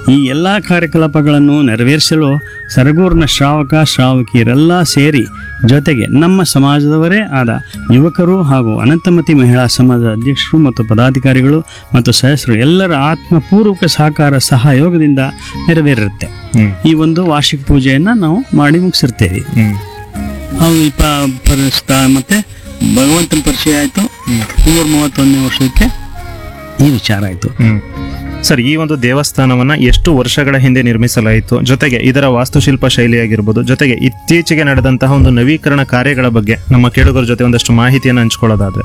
ಈ ಎಲ್ಲ ಕಾರ್ಯಕಲಾಪಗಳನ್ನು ನೆರವೇರಿಸಲು ಸರಗೂರಿನ ಶ್ರಾವಕ ಶ್ರಾವಕಿಯರೆಲ್ಲ ಸೇರಿ ಜೊತೆಗೆ ನಮ್ಮ ಸಮಾಜದವರೇ ಆದ ಯುವಕರು ಹಾಗೂ ಅನಂತಮತಿ ಮಹಿಳಾ ಸಮಾಜದ ಅಧ್ಯಕ್ಷರು ಮತ್ತು ಪದಾಧಿಕಾರಿಗಳು ಮತ್ತು ಸದಸ್ಯರು ಎಲ್ಲರ ಆತ್ಮಪೂರ್ವಕ ಸಹಕಾರ ಸಹಯೋಗದಿಂದ ನೆರವೇರಿರುತ್ತೆ ಹ್ಮ್ ಈ ಒಂದು ವಾರ್ಷಿಕ ಪೂಜೆಯನ್ನು ನಾವು ಮಾಡಿ ಮುಗಿಸಿರ್ತೇವೆ ಹ್ಮ್ ಅವು ಈ ಪ ಪರಿಸ್ತ ಮತ್ತೆ ಭಗವಂತನ ಪರಿಚಯ ಆಯಿತು ನೂರ ಮೂವತ್ತೊಂದನೇ ವರ್ಷಕ್ಕೆ ಈ ವಿಚಾರ ಆಯಿತು ಹ್ಮ್ ಸರ್ ಈ ಒಂದು ದೇವಸ್ಥಾನವನ್ನ ಎಷ್ಟು ವರ್ಷಗಳ ಹಿಂದೆ ನಿರ್ಮಿಸಲಾಯಿತು ಜೊತೆಗೆ ಇದರ ವಾಸ್ತುಶಿಲ್ಪ ಶೈಲಿಯಾಗಿರ್ಬೋದು ಜೊತೆಗೆ ಇತ್ತೀಚೆಗೆ ನಡೆದಂತಹ ಒಂದು ನವೀಕರಣ ಕಾರ್ಯಗಳ ಬಗ್ಗೆ ನಮ್ಮ ಕೇಳುಗರ ಜೊತೆ ಒಂದಷ್ಟು ಮಾಹಿತಿಯನ್ನು ಹಂಚ್ಕೊಳ್ಳೋದಾದ್ರೆ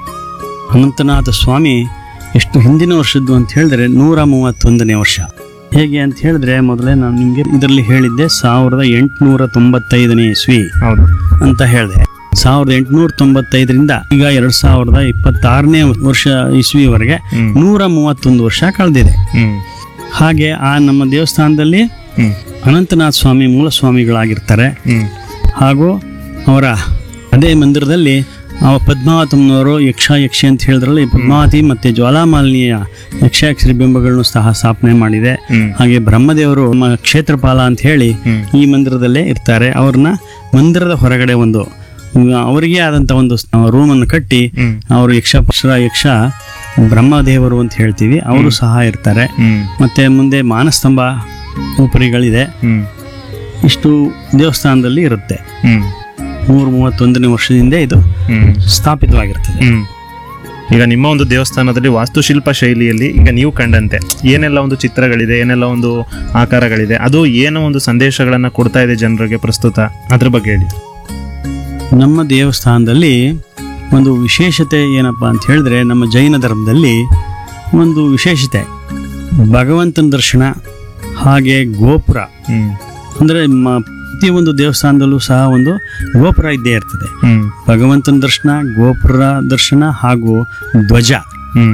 ಅನಂತನಾಥ ಸ್ವಾಮಿ ಎಷ್ಟು ಹಿಂದಿನ ವರ್ಷದ್ದು ಅಂತ ಹೇಳಿದ್ರೆ ನೂರ ಮೂವತ್ತೊಂದನೇ ವರ್ಷ ಹೇಗೆ ಅಂತ ಹೇಳಿದ್ರೆ ಮೊದಲೇ ನಾನು ನಿಮಗೆ ಇದರಲ್ಲಿ ಹೇಳಿದ್ದೆ ಸಾವಿರದ ಎಂಟುನೂರ ತೊಂಬತ್ತೈದನೇ ಇಸ್ವಿ ಹೌದು ಅಂತ ಹೇಳಿದೆ ಸಾವಿರದ ಎಂಟುನೂರ ತೊಂಬತ್ತೈದರಿಂದ ಈಗ ಎರಡು ಸಾವಿರದ ಇಪ್ಪತ್ತಾರನೇ ವರ್ಷ ಇಸ್ವಿವರೆಗೆ ಹ್ಮ್. ನೂರ ಮೂವತ್ತೊಂದು ವರ್ಷ ಕಳೆದಿದೆ ಹ್ಮ್ ಹಾಗೆ ಆ ನಮ್ಮ ದೇವಸ್ಥಾನದಲ್ಲಿ ಹ್ಮ್ ಅನಂತನಾಥ ಸ್ವಾಮಿ ಮೂಲ ಸ್ವಾಮಿಗಳಾಗಿರ್ತಾರೆ ಹ್ಮ್ ಹಾಗೂ ಅವರ ಅದೇ ಮಂದಿರದಲ್ಲಿ ಅವ ಪದ್ಮಾವತಮ್ಮನವರು ಯಕ್ಷ ಯಕ್ಷಿ ಅಂತ ಹೇಳಿದ್ರಲ್ಲಿ ಪದ್ಮಾವತಿ ಮತ್ತು ಜ್ವಾಲಾಮಾಲಿನಿಯ ಯಕ್ಷಾಕ್ಷರಿ ಬಿಂಬಗಳನ್ನು ಸಹ ಸ್ಥಾಪನೆ ಮಾಡಿದೆ ಹ್ಮ್ ಹಾಗೆ ಬ್ರಹ್ಮದೇವರು ನಮ್ಮ ಕ್ಷೇತ್ರಪಾಲ ಅಂತ ಹೇಳಿ ಹ್ಮ್. ಈ ಮಂದಿರದಲ್ಲೇ ಇರ್ತಾರೆ ಅವ್ರನ್ನ ಮಂದಿರದ ಹೊರಗಡೆ ಒಂದು ಉಮ್, ಅವರಿಗೆ ಆದಂಥ ಒಂದು ರೂಮನ್ನು ಕಟ್ಟಿ ಹ್ಮ್ ಅವರು ಯಕ್ಷ ಪಕ್ಷರ ಯಕ್ಷ ಬ್ರಹ್ಮದೇವರು ಅಂತ ಹೇಳ್ತೀವಿ ಅವರು ಸಹ ಇರ್ತಾರೆ ಹ್ಮ್ ಮತ್ತೆ ಮುಂದೆ ಮಾನಸ್ತಂಭ ಉಪರಿಗಳಿದೆ ಹ್ಮ್ ಇಷ್ಟು ದೇವಸ್ಥಾನದಲ್ಲಿ ಇರುತ್ತೆ ಹ್ಮ್ ನೂರ ಮೂವತ್ತೊಂದನೇ ವರ್ಷದಿಂದ ಇದು ಹ್ಮ್ ಸ್ಥಾಪಿತವಾಗಿರ್ತದೆ ಹ್ಮ್ ಈಗ ನಿಮ್ಮ ಒಂದು ದೇವಸ್ಥಾನದಲ್ಲಿ ವಾಸ್ತುಶಿಲ್ಪ ಶೈಲಿಯಲ್ಲಿ ಈಗ ನೀವು ಕಂಡಂತೆ ಏನೆಲ್ಲ ಒಂದು ಚಿತ್ರಗಳಿದೆ ಏನೆಲ್ಲ ಒಂದು ಆಕಾರಗಳಿದೆ ಅದು ಏನೋ ಒಂದು ಸಂದೇಶಗಳನ್ನ ಕೊಡ್ತಾ ಇದೆ ಜನರಿಗೆ ಪ್ರಸ್ತುತ ಅದ್ರ ಬಗ್ಗೆ ಹೇಳಿ ನಮ್ಮ ದೇವಸ್ಥಾನದಲ್ಲಿ ಒಂದು ವಿಶೇಷತೆ ಏನಪ್ಪ ಅಂತ ಹೇಳಿದ್ರೆ ನಮ್ಮ ಜೈನ ಧರ್ಮದಲ್ಲಿ ಒಂದು ವಿಶೇಷತೆ ಭಗವಂತನ ದರ್ಶನ ಹಾಗೆ ಗೋಪುರ ಹ್ಮ್ ಅಂದರೆ ಮ ಪ್ರತಿಯೊಂದು ದೇವಸ್ಥಾನದಲ್ಲೂ ಸಹ ಒಂದು ಗೋಪುರ ಇದ್ದೇ ಇರ್ತದೆ ಹ್ಮ್ ಭಗವಂತನ ದರ್ಶನ ಗೋಪುರ ದರ್ಶನ ಹಾಗೂ ಧ್ವಜ ಹ್ಮ್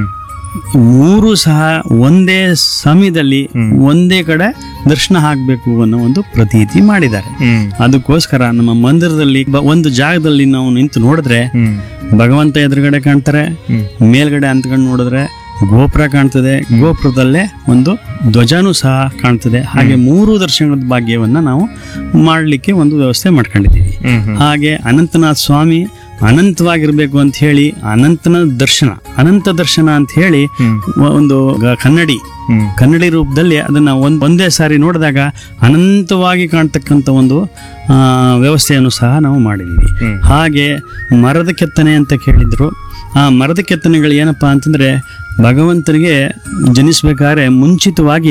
ಮೂರು ಸಹ ಒಂದೇ ಸಮಯದಲ್ಲಿ ಒಂದೇ ಕಡೆ ದರ್ಶನ ಆಗಬೇಕು ಅನ್ನೋ ಒಂದು ಪ್ರತೀತಿ ಮಾಡಿದ್ದಾರೆ ಹ್ಮ್ ಅದಕ್ಕೋಸ್ಕರ ನಮ್ಮ ಮಂದಿರದಲ್ಲಿ ಬ- ಒಂದು ಜಾಗದಲ್ಲಿ ನಾವು ನಿಂತು ನೋಡಿದ್ರೆ ಹ್ಮ್ ಭಗವಂತ ಎದುರುಗಡೆ ಕಾಣ್ತಾರೆ ಹ್ಮ್ ಮೇಲ್ಗಡೆ ಅಂತ್ಕೊಂಡು ನೋಡಿದ್ರೆ ಗೋಪುರ ಕಾಣ್ತದೆ ಗೋಪುರದಲ್ಲೇ ಒಂದು ಧ್ವಜನೂ ಸಹ ಕಾಣ್ತದೆ ಹಾಗೆ ಮೂರು ದರ್ಶನದ ಭಾಗ್ಯವನ್ನ ನಾವು ಮಾಡಲಿಕ್ಕೆ ಒಂದು ವ್ಯವಸ್ಥೆ ಮಾಡ್ಕೊಂಡಿದ್ದೀವಿ ಹ್ಮ್ ಹ್ಮ್ ಹಾಗೆ ಅನಂತನಾಥ ಸ್ವಾಮಿ ಅನಂತವಾಗಿರ್ಬೇಕು ಅಂತ ಹೇಳಿ ಅನಂತನ ದರ್ಶನ ಅನಂತ ದರ್ಶನ ಅಂತ ಹೇಳಿ ಹ್ಮ್ ಒ- ಒಂದು ಗ- ಕನ್ನಡಿ ಹ್ಮ್ ಕನ್ನಡಿ ರೂಪದಲ್ಲಿ ಅದನ್ನ ಒಂದ್ ಒಂದೇ ಸಾರಿ ನೋಡಿದಾಗ ಅನಂತವಾಗಿ ಕಾಣ್ತಕ್ಕಂಥ ಒಂದು ಆ, ವ್ಯವಸ್ಥೆಯನ್ನು ಸಹ ನಾವು ಮಾಡಿದ್ದೀವಿ ಹ್ಮ್. ಹಾಗೆ ಮರದ ಕೆತ್ತನೆ ಅಂತ ಕೇಳಿದ್ರು ಆ ಮರದ ಕೆತ್ತನೆಗಳು ಏನಪ್ಪಾ ಅಂತಂದ್ರೆ ಭಗವಂತನಿಗೆ ಜನಿಸ್ಬೇಕಾದ್ರೆ ಮುಂಚಿತವಾಗಿ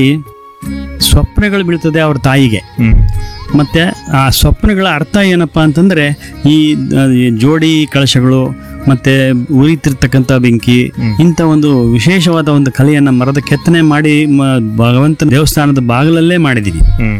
ಸ್ವಪ್ನಗಳು ಬೀಳ್ತದೆ ಅವ್ರ ತಾಯಿಗೆ ಹ್ಮ್ ಮತ್ತೆ ಆ ಸ್ವಪ್ನಗಳ ಅರ್ಥ ಏನಪ್ಪಾ ಅಂತಂದ್ರೆ ಈ ಆ, ಈ ಜೋಡಿ ಕಳಶಗಳು ಮತ್ತೆ ಉರಿತಿರ್ತಕ್ಕಂಥ ಬೆಂಕಿ ಇಂಥ ಒಂದು ವಿಶೇಷವಾದ ಒಂದು ಕಲೆಯನ್ನ ಮರದ ಕೆತ್ತನೆ ಮಾಡಿ ಮ- ಭಗವಂತನ ದೇವಸ್ಥಾನದ ಬಾಗಿಲಲ್ಲೇ ಮಾಡಿದೀವಿ ಹ್ಮ್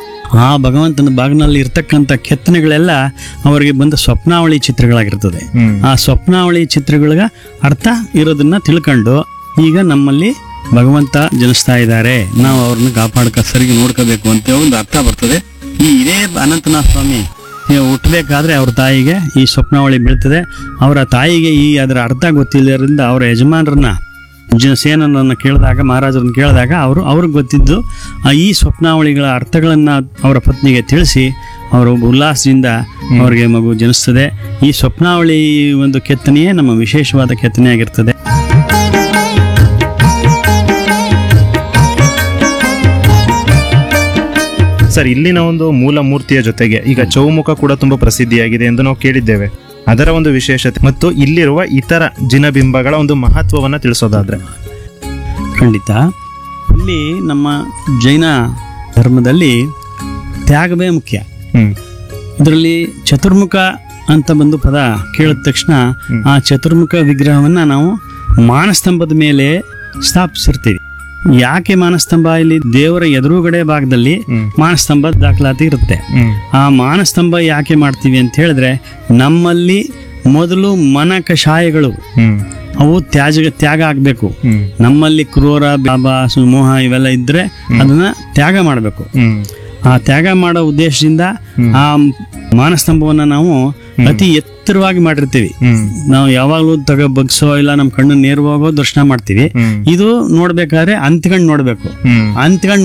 ಆ ಭಗವಂತನ ಬಾಗಿನಲ್ಲಿ ಇರ್ತಕ್ಕಂಥ ಕೆತ್ತನೆಗಳೆಲ್ಲ ಅವರಿಗೆ ಬಂದ ಸ್ವಪ್ನಾವಳಿ ಚಿತ್ರಗಳಾಗಿರ್ತದೆ ಹ್ಮ್ ಆ ಸ್ವಪ್ನಾವಳಿ ಚಿತ್ರಗಳಿಗೆ ಅರ್ಥ ಇರೋದನ್ನ ತಿಳ್ಕೊಂಡು ಈಗ ನಮ್ಮಲ್ಲಿ ಭಗವಂತ ಜನಿಸ್ತಾ ಇದ್ದಾರೆ ನಾವು ಅವ್ರನ್ನ ಕಾಪಾಡ್ಕ ಸರಿಗೆ ನೋಡ್ಕೋಬೇಕು ಅಂತ ಒಂದು ಅರ್ಥ ಬರ್ತದೆ ಈ ಇದೇ ಅನಂತನಾಥ ಸ್ವಾಮಿ ಈ ಹುಟ್ಟಬೇಕಾದ್ರೆ ಅವ್ರ ತಾಯಿಗೆ ಈ ಸ್ವಪ್ನಾವಳಿ ಬೀಳ್ತದೆ ಅವರ ತಾಯಿಗೆ ಈ ಅದರ ಅರ್ಥ ಗೊತ್ತಿಲ್ಲದ್ರಿಂದ ಅವರ ಯಜಮಾನರನ್ನ ಜ ಸೇನನನ್ನು ಕೇಳಿದಾಗ ಮಹಾರಾಜರನ್ನು ಕೇಳಿದಾಗ ಅವರು ಅವ್ರಿಗೆ ಗೊತ್ತಿದ್ದು ಆ ಈ ಸ್ವಪ್ನಾವಳಿಗಳ ಅರ್ಥಗಳನ್ನು ಅವರ ಪತ್ನಿಗೆ ತಿಳಿಸಿ ಅವರು ಉಲ್ಲಾಸದಿಂದ ಅವರಿಗೆ ಮಗು ಜನಿಸ್ತದೆ ಈ ಸ್ವಪ್ನಾವಳಿ ಒಂದು ಕೆತ್ತನೆಯೇ ನಮ್ಮ ವಿಶೇಷವಾದ ಕೆತ್ತನೆಯಾಗಿರ್ತದೆ ಸರ್ ಇಲ್ಲಿನ ಒಂದು ಮೂಲ ಮೂರ್ತಿಯ ಜೊತೆಗೆ ಈಗ ಚೌಮುಖ ಕೂಡ ತುಂಬಾ ಪ್ರಸಿದ್ಧಿಯಾಗಿದೆ ಎಂದು ನಾವು ಕೇಳಿದ್ದೇವೆ ಅದರ ಒಂದು ವಿಶೇಷತೆ ಮತ್ತು ಇಲ್ಲಿರುವ ಇತರ ಜಿನಬಿಂಬಗಳ ಒಂದು ಮಹತ್ವವನ್ನ ತಿಳಿಸೋದಾದ್ರೆ ಖಂಡಿತ ಇಲ್ಲಿ ನಮ್ಮ ಜೈನ ಧರ್ಮದಲ್ಲಿ ತ್ಯಾಗವೇ ಮುಖ್ಯ ಹ್ಮ್ ಇದರಲ್ಲಿ ಚತುರ್ಮುಖ ಅಂತ ಬಂದು ಪದ ಕೇಳಿದ ತಕ್ಷಣ ಆ ಚತುರ್ಮುಖ ವಿಗ್ರಹವನ್ನ ನಾವು ಮಾನಸ್ತಂಭದ ಮೇಲೆ ಸ್ಥಾಪಿಸಿರ್ತೀವಿ ಯಾಕೆ ಮಾನಸ್ತಂಭ ಇಲ್ಲಿ ದೇವರ ಎದುರುಗಡೆ ಭಾಗದಲ್ಲಿ ಹ್ಮ್. ಮಾನಸ್ತಂಭ ದಾಖಲಾತಿ ಇರುತ್ತೆ ಹ್ಮ್ ಆ ಮಾನಸ್ತಂಭ ಯಾಕೆ ಮಾಡ್ತೀವಿ ಅಂತ ಹೇಳಿದ್ರೆ ನಮ್ಮಲ್ಲಿ ಮೊದಲು ಮನ ಕಷಾಯಗಳು ಹ್ಮ್ ಅವು ತ್ಯಾಜ ತ್ಯಾಗ ಆಗಬೇಕು ಹ್ಮ್ ನಮ್ಮಲ್ಲಿ ಕ್ರೂರ ಬಾಬಾ ಮೋಹ ಇವೆಲ್ಲ ಇದ್ರೆ ಅದನ್ನ ತ್ಯಾಗ ಮಾಡಬೇಕು ಹ್ಮ್ ಆ ತ್ಯಾಗ ಮಾಡೋ ಉದ್ದೇಶದಿಂದ ಆ ಮಾನಸ್ತಂಭವನ್ನ ನಾವು ಅತಿ ಎತ್ತರವಾಗಿ ಮಾಡಿರ್ತೀವಿ ಹ್ಮ್ ನಾವು ಯಾವಾಗಲೂ ತಗ ಬಗ್ಸೋ ಇಲ್ಲ ನಮ್ಮ ಕಣ್ಣು ನೇರವಾಗೋ ದರ್ಶನ ಮಾಡ್ತೀವಿ ಹ್ಮ್ ಇದು ನೋಡ್ಬೇಕಾದ್ರೆ ಅಂತ್ಕಂಡ್ ನೋಡ್ಬೇಕು ಹ್ಮ್ ಅಂತ್ಕಂಡ್